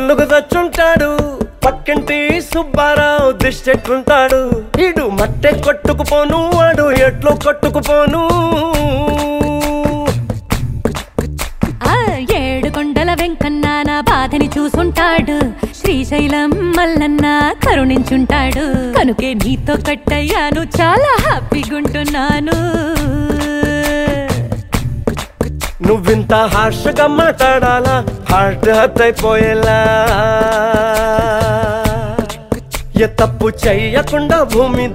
తల్లుకు తెచ్చుంటాడు పక్కింటి సుబ్బారావు దిష్టెట్లుంటాడు ఇడు మట్టె కొట్టుకుపోను వాడు ఎట్లో కొట్టుకుపోను ఆ ఏడు కొండల వెంకన్న నా బాధని చూసుంటాడు శ్రీశైలం మల్లన్న కరుణించుంటాడు కనుకే నీతో కట్టయ్యాను చాలా హ్యాపీగుంటున్నాను నువ్వింత హార్షగా మాట్లాడాలా హార్ట్ హర్ట్ అయిపోయేలా ఏ తప్పు చెయ్యకుండా భూమి